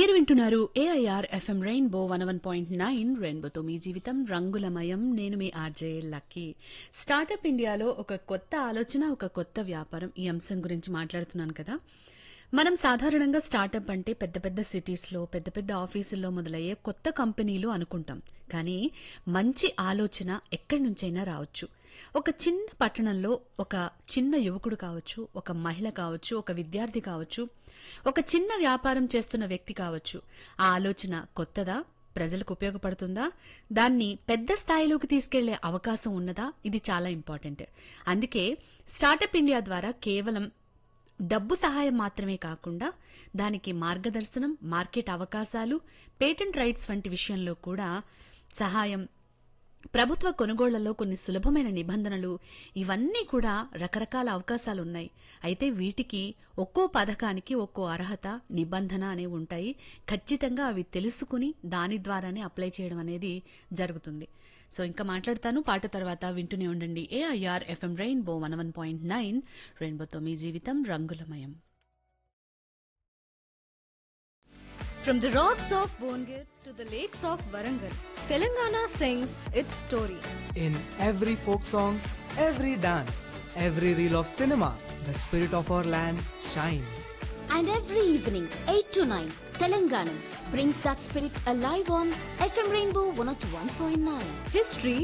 మీరు వింటున్నారు AIR FM rainbow one one point nine రెయిన్బోతో మీ జీవితం రంగులమయం నేను మీ ఆర్జే లక్కీ స్టార్టప్ ఇండియాలో ఒక కొత్త ఆలోచన ఒక కొత్త వ్యాపారం ఈ అంశం గురించి మాట్లాడుతున్నాను కదా మనం సాధారణంగా స్టార్టప్ అంటే పెద్ద పెద్ద సిటీస్లో పెద్ద పెద్ద ఆఫీసుల్లో మొదలయ్యే కొత్త కంపెనీలు అనుకుంటాం కానీ మంచి ఆలోచన ఎక్కడి నుంచైనా రావచ్చు ఒక చిన్న పట్టణంలో ఒక చిన్న యువకుడు కావచ్చు ఒక మహిళ కావచ్చు ఒక విద్యార్థి కావచ్చు ఒక చిన్న వ్యాపారం చేస్తున్న వ్యక్తి కావచ్చు ఆ ఆలోచన కొత్తదా ప్రజలకు ఉపయోగపడుతుందా దాన్ని పెద్ద స్థాయిలోకి తీసుకెళ్లే అవకాశం ఉన్నదా ఇది చాలా ఇంపార్టెంట్ అందుకే స్టార్టప్ ఇండియా ద్వారా కేవలం డబ్బు సహాయం మాత్రమే కాకుండా దానికి మార్గదర్శనం మార్కెట్ అవకాశాలు పేటెంట్ రైట్స్ వంటి విషయంలో కూడా సహాయం ప్రభుత్వ కొనుగోళ్లలో కొన్ని సులభమైన నిబంధనలు ఇవన్నీ కూడా రకరకాల అవకాశాలు ఉన్నాయి అయితే వీటికి ఒక్కో పథకానికి ఒక్కో అర్హత నిబంధన అనేవి ఉంటాయి ఖచ్చితంగా అవి తెలుసుకుని దాని ద్వారానే అప్లై చేయడం అనేది జరుగుతుంది సో ఇంకా మాట్లాడతాను పాట తర్వాత వింటూనే ఉండండి AIR FM rainbow one one point nine రెయిన్బోతో మీ జీవితం రంగులమయం From the rocks of Bongir to the lakes of Warangal, Telangana sings its story. In every folk song, every dance, every reel of cinema, the spirit of our land shines. And every evening, 8 to 9, Telanganam brings that spirit alive on FM Rainbow 101.9. History